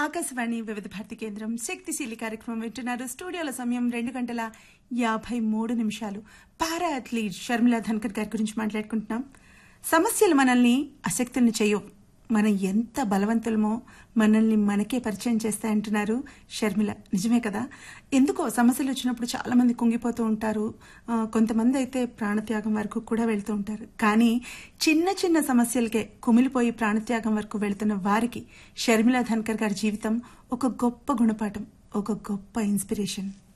ఆకాశవాణి వివిధ భారతి కేంద్రం శక్తిశీలి కార్యక్రమం వింటున్నారు స్టూడియోల సమయం రెండు గంటల యాభై మూడు నిమిషాలు పారా అథ్లీట్ షర్మిలా ధన్కర్ గారి గురించి మాట్లాడుకుంటున్నాం సమస్యలు మనల్ని అశక్తుల్ని చేయవు మనం ఎంత బలవంతులమో మనల్ని మనకే పరిచయం చేస్తాయంటున్నారు షర్మిల నిజమే కదా ఎందుకో సమస్యలు వచ్చినప్పుడు చాలా మంది కుంగిపోతూ ఉంటారు ఆ, కొంతమంది అయితే ప్రాణత్యాగం వరకు కూడా వెళ్తూ ఉంటారు కానీ చిన్న చిన్న సమస్యలకే కుమిలిపోయి ప్రాణత్యాగం వరకు వెళ్తున్న వారికి షర్మిల ధన్కర్ గారి జీవితం ఒక గొప్ప గుణపాఠం ఒక గొప్ప ఇన్స్పిరేషన్